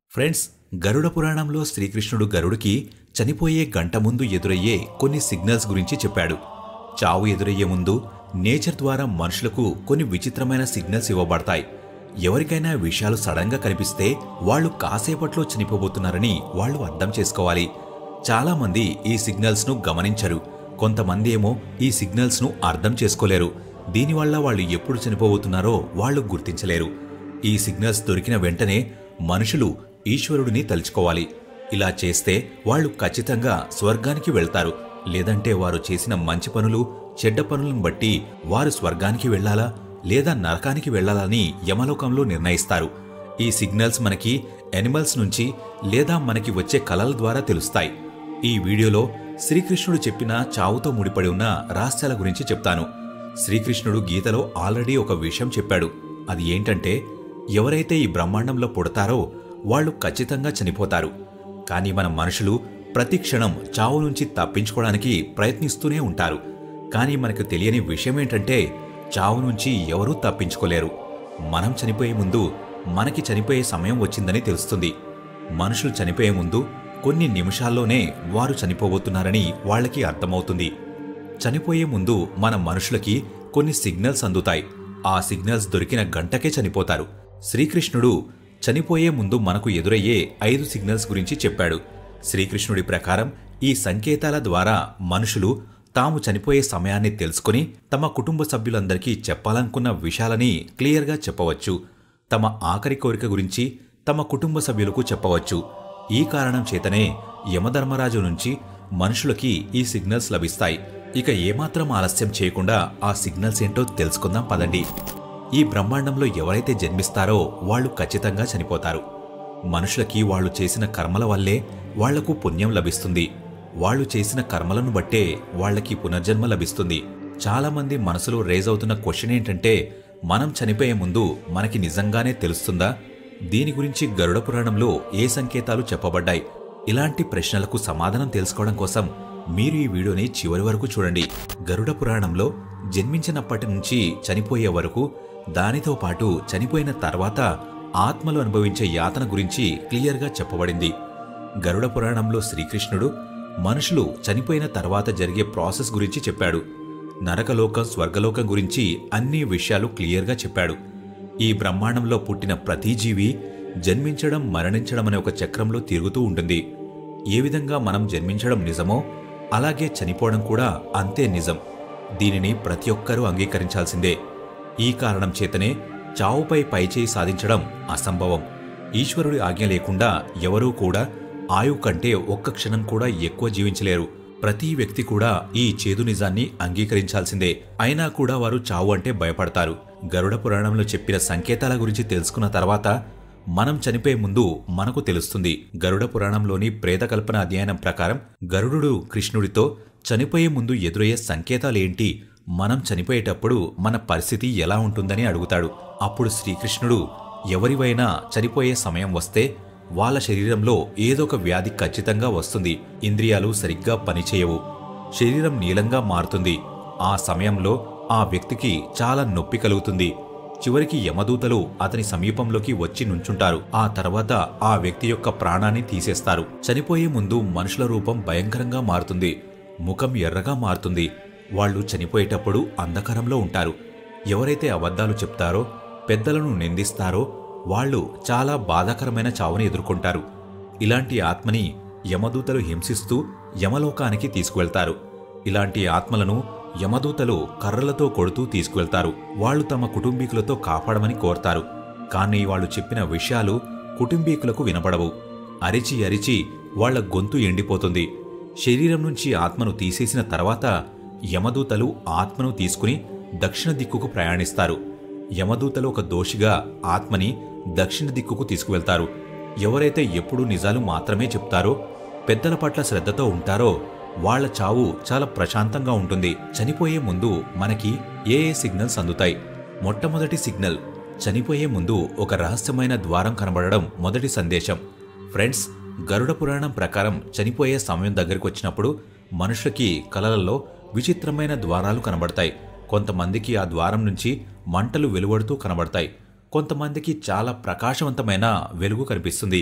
friends గరుడ పురాణంలో శ్రీకృష్ణుడు గరుడికి చనిపోయే గంట ముందు ఎదురయ్యే కొన్ని సిగ్నల్స్ గురించి చెప్పాడు చావు ఎదురయ్యే ముందు నేచర్ ద్వారా మనుషులకు కొన్ని విచిత్రమైన సిగ్నల్స్ ఇవ్వబడతాయి ఎవరికైనా విషయాలు సడన్గా కనిపిస్తే వాళ్ళు కాసేపట్లో చనిపోబోతున్నారని వాళ్ళు అర్థం చేసుకోవాలి చాలామంది ఈ సిగ్నల్స్ను గమనించరు కొంతమంది ఏమో ఈ సిగ్నల్స్ను అర్థం చేసుకోలేరు దీనివల్ల వాళ్ళు ఎప్పుడు చనిపోబోతున్నారో వాళ్ళు గుర్తించలేరు ఈ సిగ్నల్స్ దొరికిన వెంటనే మనుషులు ఈశ్వరుడిని తలుచుకోవాలి ఇలా చేస్తే వాళ్ళు ఖచ్చితంగా స్వర్గానికి వెళ్తారు లేదంటే వారు చేసిన మంచి పనులు చెడ్డ పనులను బట్టి వారు స్వర్గానికి వెళ్ళాలా లేదా నరకానికి వెళ్ళాలని యమలోకంలో నిర్ణయిస్తారు ఈ సిగ్నల్స్ మనకి ఎనిమల్స్ నుంచి లేదా మనకి వచ్చే కళల ద్వారా తెలుస్తాయి ఈ వీడియోలో శ్రీకృష్ణుడు చెప్పిన చావుతో ముడిపడి ఉన్న రహస్యాల గురించి చెప్తాను శ్రీకృష్ణుడు గీతలో ఆల్రెడీ ఒక విషయం చెప్పాడు అది ఏంటంటే ఎవరైతే ఈ బ్రహ్మాండంలో పుడతారో వాళ్ళు ఖచ్చితంగా చనిపోతారు కానీ మన మనుషులు ప్రతి క్షణం చావు నుంచి తప్పించుకోవడానికి ప్రయత్నిస్తూనే ఉంటారు కానీ మనకు తెలియని విషయం ఏంటంటే చావు నుంచి ఎవరూ తప్పించుకోలేరు మనం చనిపోయే ముందు మనకి చనిపోయే సమయం వచ్చిందని తెలుస్తుంది మనుషులు చనిపోయే ముందు కొన్ని నిమిషాల్లోనే వారు చనిపోబోతున్నారని వాళ్ళకి అర్థమవుతుంది చనిపోయే ముందు మన మనుషులకి కొన్ని సిగ్నల్స్ అందుతాయి ఆ సిగ్నల్స్ దొరికిన గంటకే చనిపోతారు శ్రీకృష్ణుడు చనిపోయే ముందు మనకు ఎదురయ్యే ఐదు సిగ్నల్స్ గురించి చెప్పాడు శ్రీకృష్ణుడి ప్రకారం ఈ సంకేతాల ద్వారా మనుషులు తాము చనిపోయే సమయాన్ని తెలుసుకుని తమ కుటుంబ సభ్యులందరికీ చెప్పాలనుకున్న విషయాలని క్లియర్గా చెప్పవచ్చు తమ ఆఖరి కోరిక గురించి తమ కుటుంబ సభ్యులకు చెప్పవచ్చు ఈ కారణం చేతనే యమధర్మరాజు నుంచి మనుషులకి ఈ సిగ్నల్స్ లభిస్తాయి ఇక ఏమాత్రం ఆలస్యం చేయకుండా ఆ సిగ్నల్స్ ఏంటో తెలుసుకుందాం పదండి ఈ బ్రహ్మాండంలో ఎవరైతే జన్మిస్తారో వాళ్ళు ఖచ్చితంగా చనిపోతారు మనుషులకి వాళ్ళు చేసిన కర్మల వల్లే వాళ్లకు పుణ్యం లభిస్తుంది వాళ్ళు చేసిన కర్మలను బట్టే వాళ్ళకి పునర్జన్మ లభిస్తుంది చాలామంది మనసులో రేజ్ అవుతున్న క్వశ్చన్ ఏంటంటే మనం చనిపోయే ముందు మనకి నిజంగానే తెలుస్తుందా దీని గురించి గరుడ పురాణంలో ఏ సంకేతాలు చెప్పబడ్డాయి ఇలాంటి ప్రశ్నలకు సమాధానం తెలుసుకోవడం కోసం మీరు ఈ వీడియోని చివరి వరకు చూడండి గరుడ పురాణంలో జన్మించినప్పటి నుంచి చనిపోయే వరకు దానితో పాటు చనిపోయిన తర్వాత ఆత్మలు అనుభవించే యాతన గురించి క్లియర్గా చెప్పబడింది గరుడ పురాణంలో శ్రీకృష్ణుడు మనుషులు చనిపోయిన తర్వాత జరిగే ప్రాసెస్ గురించి చెప్పాడు నరకలోకం స్వర్గలోకం గురించి అన్ని విషయాలు క్లియర్గా చెప్పాడు ఈ బ్రహ్మాండంలో పుట్టిన ప్రతి జీవి జన్మించడం మరణించడం అనే ఒక చక్రంలో తిరుగుతూ ఉంటుంది ఏ విధంగా మనం జన్మించడం నిజమో అలాగే చనిపోవడం కూడా అంతే నిజం దీనిని ప్రతి ఒక్కరూ అంగీకరించాల్సిందే ఈ కారణం చేతనే చావుపై పైచేయి సాధించడం అసంభవం ఈశ్వరుడి ఆజ్ఞ లేకుండా ఎవరూ కూడా ఆయు కంటే ఒక్క క్షణం కూడా ఎక్కువ జీవించలేరు ప్రతి వ్యక్తి కూడా ఈ చేదు నిజాన్ని అంగీకరించాల్సిందే అయినా కూడా వారు చావు అంటే భయపడతారు గరుడ పురాణంలో చెప్పిన సంకేతాల గురించి తెలుసుకున్న తర్వాత మనం చనిపోయే ముందు మనకు తెలుస్తుంది గరుడ పురాణంలోని ప్రేతకల్పన అధ్యయనం ప్రకారం గరుడు కృష్ణుడితో చనిపోయే ముందు ఎదురయ్యే సంకేతాలేంటి మనం చనిపోయేటప్పుడు మన పరిస్థితి ఎలా ఉంటుందని అడుగుతాడు అప్పుడు శ్రీకృష్ణుడు ఎవరివైనా చనిపోయే సమయం వస్తే వాళ్ళ శరీరంలో ఏదో ఒక వ్యాధి ఖచ్చితంగా వస్తుంది ఇంద్రియాలు సరిగ్గా పనిచేయవు శరీరం నీలంగా మారుతుంది ఆ సమయంలో ఆ వ్యక్తికి చాలా నొప్పి కలుగుతుంది చివరికి యమదూతలు అతని సమీపంలోకి వచ్చి నుంచుంటారు ఆ తర్వాత ఆ వ్యక్తి యొక్క ప్రాణాన్ని తీసేస్తారు చనిపోయే ముందు మనుషుల రూపం భయంకరంగా మారుతుంది ముఖం ఎర్రగా మారుతుంది వాళ్ళు చనిపోయేటప్పుడు అంధకారంలో ఉంటారు ఎవరైతే అబద్ధాలు చెప్తారో పెద్దలను నిందిస్తారో వాళ్ళు చాలా బాధాకరమైన చావుని ఎదుర్కొంటారు ఇలాంటి ఆత్మని యమదూతలు హింసిస్తూ యమలోకానికి తీసుకువెళ్తారు ఇలాంటి ఆత్మలను యమదూతలు కర్రలతో కొడుతూ తీసుకువెళ్తారు వాళ్ళు తమ కుటుంబీకులతో కాపాడమని కోరతారు కానీ వాళ్ళు చెప్పిన విషయాలు కుటుంబీకులకు వినపడవు అరిచి అరిచి వాళ్ల గొంతు ఎండిపోతుంది శరీరం నుంచి ఆత్మను తీసేసిన తర్వాత యమదూతలు ఆత్మను తీసుకుని దక్షిణ దిక్కుకు ప్రయాణిస్తారు యమదూతలు ఒక దోషిగా ఆత్మని దక్షిణ దిక్కుకు తీసుకువెళ్తారు ఎవరైతే ఎప్పుడూ నిజాలు మాత్రమే చెప్తారో పెద్దల పట్ల శ్రద్ధతో ఉంటారో వాళ్ల చావు చాలా ప్రశాంతంగా ఉంటుంది చనిపోయే ముందు మనకి ఏ ఏ సిగ్నల్స్ అందుతాయి మొట్టమొదటి సిగ్నల్ చనిపోయే ముందు ఒక రహస్యమైన ద్వారం కనబడడం మొదటి సందేశం ఫ్రెండ్స్ గరుడ పురాణం ప్రకారం చనిపోయే సమయం దగ్గరికి వచ్చినప్పుడు మనుషులకి కలలలో విచిత్రమైన ద్వారాలు కనబడతాయి కొంతమందికి ఆ ద్వారం నుంచి మంటలు వెలువడుతూ కనబడతాయి కొంతమందికి చాలా ప్రకాశవంతమైన వెలుగు కనిపిస్తుంది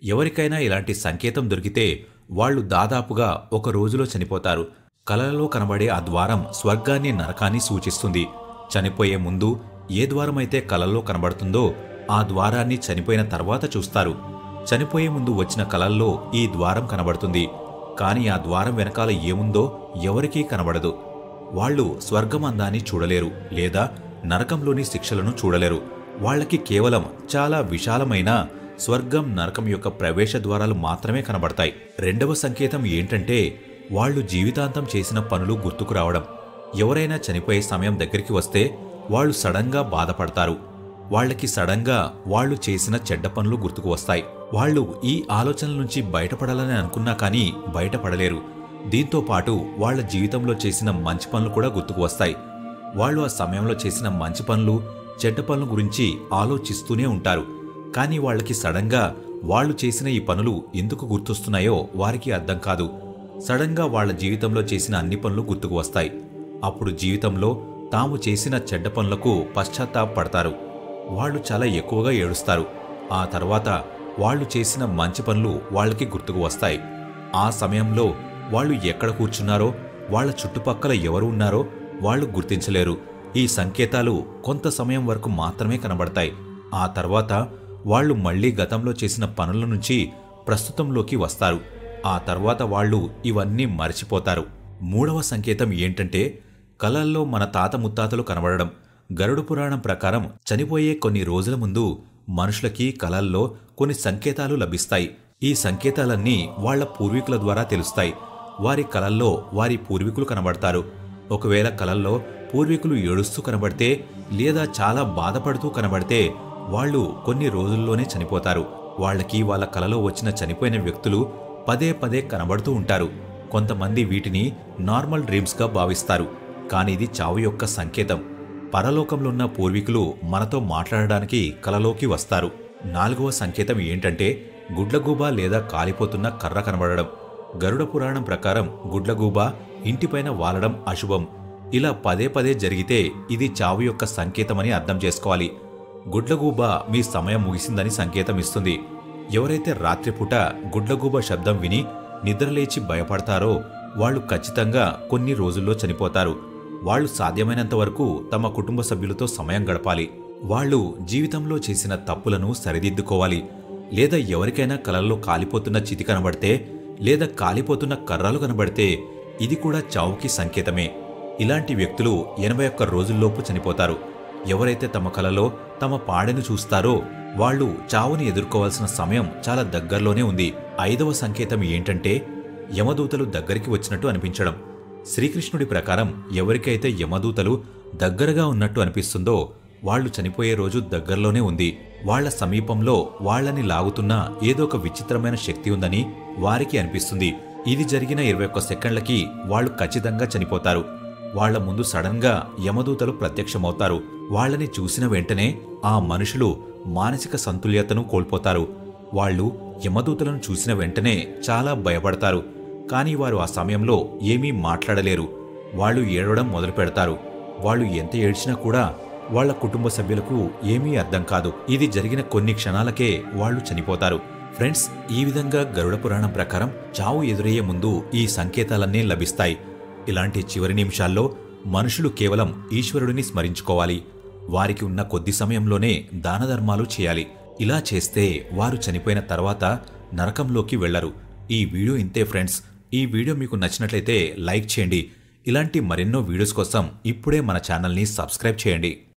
ఎవరికైనా ఇలాంటి సంకేతం దొరికితే వాళ్ళు దాదాపుగా ఒక రోజులో చనిపోతారు కలలలో కనబడే ఆ ద్వారం స్వర్గాన్ని నరకాన్ని సూచిస్తుంది చనిపోయే ముందు ఏ ద్వారమైతే కలల్లో కనబడుతుందో ఆ ద్వారాన్ని చనిపోయిన తర్వాత చూస్తారు చనిపోయే ముందు వచ్చిన కలల్లో ఈ ద్వారం కనబడుతుంది కానీ ఆ ద్వారం వెనకాల ఏముందో ఎవరికీ కనబడదు వాళ్ళు స్వర్గం అందాన్ని చూడలేరు లేదా నరకంలోని శిక్షలను చూడలేరు వాళ్ళకి కేవలం చాలా విశాలమైన స్వర్గం నరకం యొక్క ప్రవేశ ద్వారాలు మాత్రమే కనబడతాయి రెండవ సంకేతం ఏంటంటే వాళ్ళు జీవితాంతం చేసిన పనులు గుర్తుకు రావడం ఎవరైనా చనిపోయే సమయం దగ్గరికి వస్తే వాళ్ళు సడన్గా బాధపడతారు వాళ్ళకి సడన్గా వాళ్ళు చేసిన చెడ్డ పనులు గుర్తుకు వస్తాయి వాళ్ళు ఈ ఆలోచనల నుంచి బయటపడాలని అనుకున్నా కానీ బయటపడలేరు దీంతో పాటు వాళ్ళ జీవితంలో చేసిన మంచి పనులు కూడా గుర్తుకు వస్తాయి వాళ్ళు ఆ సమయంలో చేసిన మంచి పనులు చెడ్డ పనుల గురించి ఆలోచిస్తూనే ఉంటారు కానీ వాళ్ళకి సడన్గా వాళ్ళు చేసిన ఈ పనులు ఎందుకు గుర్తొస్తున్నాయో వారికి అర్థం కాదు సడన్గా వాళ్ళ జీవితంలో చేసిన అన్ని పనులు గుర్తుకు వస్తాయి అప్పుడు జీవితంలో తాము చేసిన చెడ్డ పనులకు పశ్చాత్తాపడతారు వాళ్ళు చాలా ఎక్కువగా ఏడుస్తారు ఆ తర్వాత వాళ్ళు చేసిన మంచి పనులు వాళ్ళకి గుర్తుకు వస్తాయి ఆ సమయంలో వాళ్ళు ఎక్కడ కూర్చున్నారో వాళ్ళ చుట్టుపక్కల ఎవరు ఉన్నారో వాళ్ళు గుర్తించలేరు ఈ సంకేతాలు కొంత సమయం వరకు మాత్రమే కనబడతాయి ఆ తర్వాత వాళ్ళు మళ్ళీ గతంలో చేసిన పనుల నుంచి ప్రస్తుతంలోకి వస్తారు ఆ తర్వాత వాళ్ళు ఇవన్నీ మర్చిపోతారు మూడవ సంకేతం ఏంటంటే కలల్లో మన తాత ముత్తాతలు కనబడడం గరుడు పురాణం ప్రకారం చనిపోయే కొన్ని రోజుల ముందు మనుషులకి కలల్లో కొన్ని సంకేతాలు లభిస్తాయి ఈ సంకేతాలన్నీ వాళ్ళ పూర్వీకుల ద్వారా తెలుస్తాయి వారి కలల్లో వారి పూర్వీకులు కనబడతారు ఒకవేళ కలల్లో పూర్వీకులు ఏడుస్తూ కనబడితే లేదా చాలా బాధపడుతూ కనబడితే వాళ్ళు కొన్ని రోజుల్లోనే చనిపోతారు వాళ్ళకి వాళ్ళ కలలో వచ్చిన చనిపోయిన వ్యక్తులు పదే పదే కనబడుతూ ఉంటారు కొంతమంది వీటిని నార్మల్ డ్రీమ్స్గా భావిస్తారు కానీ ఇది చావు యొక్క సంకేతం పరలోకంలో ఉన్న పూర్వీకులు మనతో మాట్లాడడానికి కలలోకి వస్తారు నాలుగవ సంకేతం ఏంటంటే గుడ్లగూబ లేదా కాలిపోతున్న కర్ర కనబడడం గరుడ పురాణం ప్రకారం గుడ్లగూబ ఇంటిపైన వాలడం అశుభం ఇలా పదే పదే జరిగితే ఇది చావు యొక్క సంకేతమని అర్థం చేసుకోవాలి గుడ్లగూబ మీ సమయం ముగిసిందని సంకేతం ఇస్తుంది ఎవరైతే రాత్రిపూట గుడ్లగూబ శబ్దం విని నిద్రలేచి భయపడతారో వాళ్ళు ఖచ్చితంగా కొన్ని రోజుల్లో చనిపోతారు వాళ్ళు సాధ్యమైనంత వరకు తమ కుటుంబ సభ్యులతో సమయం గడపాలి వాళ్ళు జీవితంలో చేసిన తప్పులను సరిదిద్దుకోవాలి లేదా ఎవరికైనా కలల్లో కాలిపోతున్న చితి కనబడితే లేదా కాలిపోతున్న కర్రలు కనబడితే ఇది కూడా చావుకి సంకేతమే ఇలాంటి వ్యక్తులు ఎనభై ఒక్క రోజుల్లోపు చనిపోతారు ఎవరైతే తమ కలలో తమ పాడెను చూస్తారో వాళ్ళు చావుని ఎదుర్కోవాల్సిన సమయం చాలా దగ్గరలోనే ఉంది ఐదవ సంకేతం ఏంటంటే యమదూతలు దగ్గరికి వచ్చినట్టు అనిపించడం శ్రీకృష్ణుడి ప్రకారం ఎవరికైతే యమదూతలు దగ్గరగా ఉన్నట్టు అనిపిస్తుందో వాళ్ళు చనిపోయే రోజు దగ్గరలోనే ఉంది వాళ్ళ సమీపంలో వాళ్ళని లాగుతున్న ఏదో ఒక విచిత్రమైన శక్తి ఉందని వారికి అనిపిస్తుంది ఇది జరిగిన ఇరవై ఒక్క సెకండ్లకి వాళ్ళు ఖచ్చితంగా చనిపోతారు వాళ్ళ ముందు సడన్ గా యమదూతలు ప్రత్యక్షమవుతారు వాళ్ళని చూసిన వెంటనే ఆ మనుషులు మానసిక సంతుల్యతను కోల్పోతారు వాళ్ళు యమదూతలను చూసిన వెంటనే చాలా భయపడతారు కానీ వారు ఆ సమయంలో ఏమీ మాట్లాడలేరు వాళ్ళు ఏడవడం మొదలు పెడతారు వాళ్ళు ఎంత ఏడ్చినా కూడా వాళ్ళ కుటుంబ సభ్యులకు ఏమీ అర్థం కాదు ఇది జరిగిన కొన్ని క్షణాలకే వాళ్ళు చనిపోతారు ఫ్రెండ్స్ ఈ విధంగా గరుడ పురాణం ప్రకారం చావు ఎదురయ్యే ముందు ఈ సంకేతాలన్నీ లభిస్తాయి ఇలాంటి చివరి నిమిషాల్లో మనుషులు కేవలం ఈశ్వరుడిని స్మరించుకోవాలి వారికి ఉన్న కొద్ది సమయంలోనే దాన ధర్మాలు చేయాలి ఇలా చేస్తే వారు చనిపోయిన తర్వాత నరకంలోకి వెళ్లరు ఈ వీడియో ఇంతే ఫ్రెండ్స్ ఈ వీడియో మీకు నచ్చినట్లయితే లైక్ చేయండి ఇలాంటి మరెన్నో వీడియోస్ కోసం ఇప్పుడే మన ఛానల్ని సబ్స్క్రైబ్ చేయండి